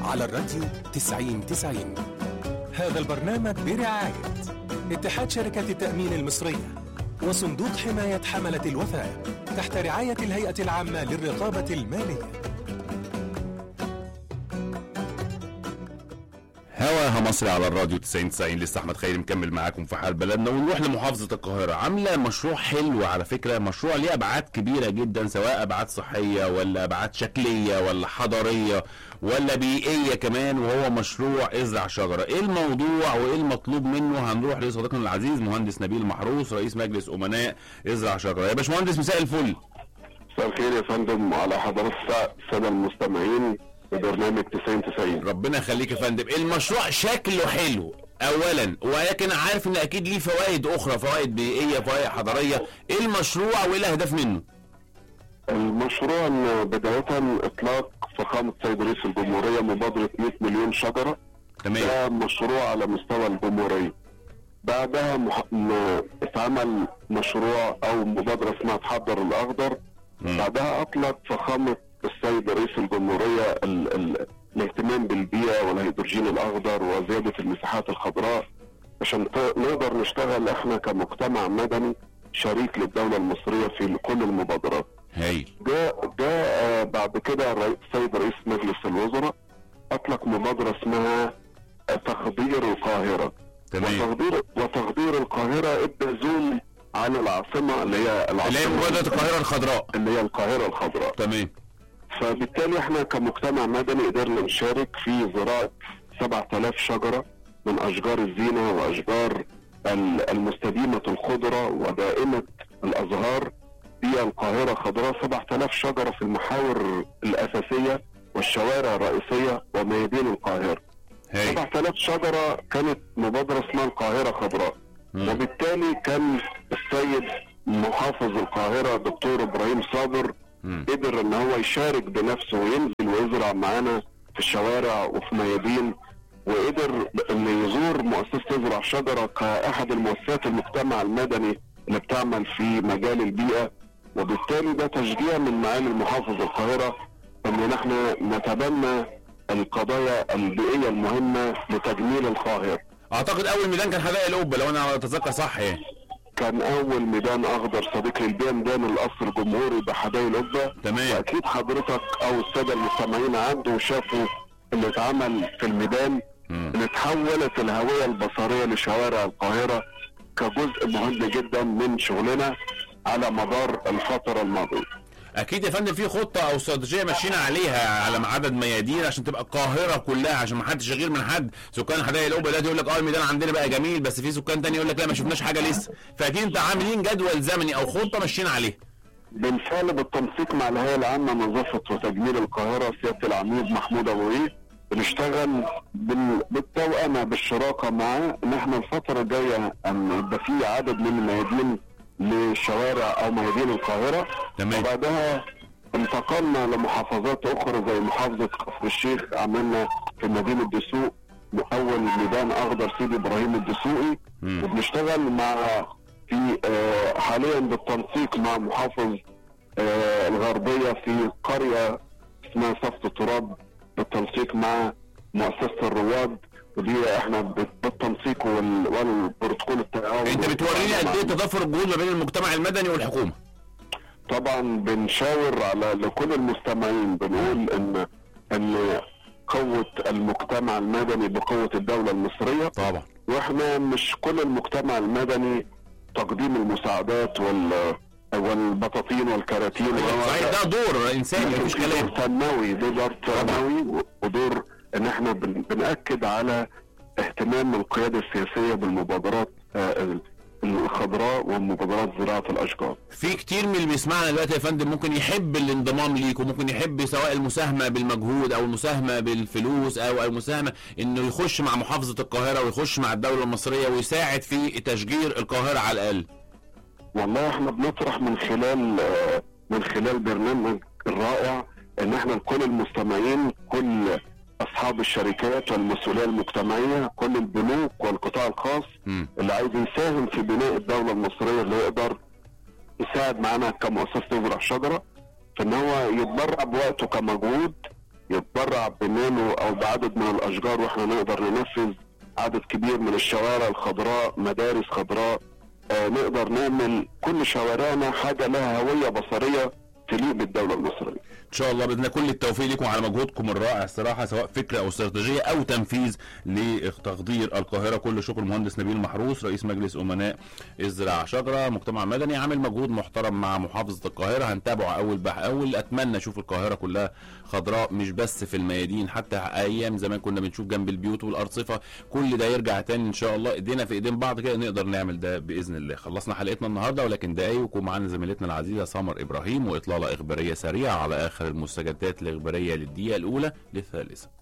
على الراديو 90 90 هذا البرنامج برعاية اتحاد شركة التأمين المصرية وصندوق حماية حملة الوفاء تحت رعاية الهيئة العامة للرقابة المالية هواها مصري على الراديو 90 90 لسه احمد خيري مكمل معاكم في حال بلدنا ونروح لمحافظه القاهره عامله مشروع حلو على فكره مشروع ليه ابعاد كبيره جدا سواء ابعاد صحيه ولا ابعاد شكليه ولا حضاريه ولا بيئيه كمان وهو مشروع ازرع شجره ايه الموضوع وايه المطلوب منه هنروح لصديقنا العزيز مهندس نبيل محروس رئيس مجلس امناء ازرع شجره يا باشمهندس مساء الفل مساء الخير يا فندم وعلى حضرات الساده المستمعين وبرنامج 90 90 ربنا يخليك يا فندم المشروع شكله حلو اولا ولكن عارف ان اكيد ليه فوائد اخرى فوائد بيئيه فوائد حضاريه ايه المشروع وايه الاهداف منه المشروع إن بداية إطلاق فخامة سيد رئيس الجمهورية مبادرة 100 مليون شجرة تمام ده مشروع على مستوى الجمهورية بعدها مح... م... اتعمل مشروع أو مبادرة اسمها تحضر الأخضر مم. بعدها أطلق فخامة السيد رئيس الجمهورية ال... ال... الاهتمام بالبيئة والهيدروجين الأخضر وزيادة المساحات الخضراء عشان ت... نقدر نشتغل احنا كمجتمع مدني شريك للدولة المصرية في كل المبادرات هايل جاء جاء آه، بعد كده الرئيس- السيد رئيس مجلس الوزراء اطلق مبادره اسمها آه، تخدير القاهره تمام وتخدير وتخدير القاهره ادى زوم على العاصمه اللي هي اللي هي العاصمه مبادره القاهره الخضراء اللي هي القاهره الخضراء تمام فبالتالي احنا كمجتمع مدني قدرنا نشارك في زراعه 7000 شجره من اشجار الزينه واشجار ال- المستديمه الخضره ودائمه الازهار في القاهره خضراء 7000 شجره في المحاور الاساسيه والشوارع الرئيسيه وميادين القاهره هايل 7000 شجره كانت مبادره اسمها القاهره خضراء مم. وبالتالي كان السيد محافظ القاهره دكتور ابراهيم صابر مم. قدر ان هو يشارك بنفسه وينزل ويزرع معانا في الشوارع وفي ميادين وقدر ان يزور مؤسسه ازرع شجره كاحد المؤسسات المجتمع المدني اللي بتعمل في مجال البيئه وبالتالي ده تشجيع من معالي المحافظ القاهره ان نحن نتبنى القضايا البيئيه المهمه لتجميل القاهره. اعتقد اول ميدان كان حدائق القبه لو انا اتذكر صح يعني كان اول ميدان اخضر صديق للبيئه ميدان القصر الجمهوري بحدائق القبه تمام واكيد حضرتك او الساده المستمعين عنده وشافوا اللي اتعمل في الميدان مم. اللي اتحولت الهويه البصريه لشوارع القاهره كجزء مهم جدا من شغلنا على مدار الفتره الماضيه. اكيد يا فندم في خطه او استراتيجيه ماشيين عليها على عدد ميادين عشان تبقى القاهره كلها عشان ما حدش يغير من حد سكان حدائق القبه ده يقول لك اه الميدان عندنا بقى جميل بس في سكان تاني يقول لك لا ما شفناش حاجه لسه فاكيد انت عاملين جدول زمني او خطه ماشيين عليها بالفعل بالتنسيق مع الهيئه العامه نظافه وتجميل القاهره سياده العميد محمود ابو عيد بنشتغل بال- بالتوأمه بالشراكه معاه ان احنا الفتره الجايه ان يبقى في عدد من الميادين لشوارع او ميادين القاهره تمام وبعدها انتقلنا لمحافظات اخرى زي محافظه كفر الشيخ عملنا في مدينه دسوق اول ميدان اخضر سيدي ابراهيم الدسوقي مم. وبنشتغل مع في آه، حاليا بالتنسيق مع محافظ آه، الغربيه في قريه اسمها صفت التراب بالتنسيق مع مؤسسه الرواد ودي احنا بالتنسيق وال- والبروتوكول التعاون انت بتوريني قد ايه تضافر الجهود ما بين المجتمع المدني والحكومه طبعا بنشاور على لكل المستمعين بنقول ان ان قوة المجتمع المدني بقوة الدولة المصرية طبعا واحنا مش كل المجتمع المدني تقديم المساعدات وال والبطاطين والكراتين صحيح ده دور انساني مفيش كلام دور فنوي ده دور فنوي ودور ان احنا بن- بنأكد على اهتمام القيادة السياسية بالمبادرات آه، الخضراء ومبادرات زراعة الأشجار في كتير من اللي بيسمعنا دلوقتي يا فندم ممكن يحب الانضمام ليك وممكن يحب سواء المساهمه بالمجهود او المساهمه بالفلوس او المساهمه انه يخش مع محافظه القاهره ويخش مع الدوله المصريه ويساعد في تشجير القاهره على الاقل والله احنا بنطرح من خلال آه، من خلال برنامج الرائع ان احنا لكل المستمعين كل اصحاب الشركات والمسؤوليه المجتمعيه كل البنوك والقطاع الخاص مم. اللي عايز يساهم في بناء الدوله المصريه اللي يقدر يساعد معانا كمؤسسه تزرع شجره في ان هو يتبرع بوقته كمجهود يتبرع بنانو او بعدد من الاشجار واحنا نقدر ننفذ عدد كبير من الشوارع الخضراء مدارس خضراء آه نقدر نعمل كل شوارعنا حاجه لها هويه بصريه تليق بالدوله المصريه ان شاء الله باذن الله كل التوفيق لكم على مجهودكم الرائع الصراحه سواء فكره او استراتيجيه او تنفيذ لتخدير القاهره كل شكر المهندس نبيل محروس رئيس مجلس امناء ازرع شجره مجتمع مدني عامل مجهود محترم مع محافظه القاهره هنتابعه اول باول اتمنى اشوف القاهره كلها خضراء مش بس في الميادين حتى ايام زمان كنا بنشوف جنب البيوت والارصفه كل ده يرجع تاني ان شاء الله ايدينا في ايدين بعض كده نقدر نعمل ده باذن الله خلصنا حلقتنا النهارده ولكن دقايق وكون معانا زميلتنا العزيزه سمر ابراهيم واطلاله اخباريه سريعه على اخر المستجدات الاخباريه للدقيقه الاولى للثالثه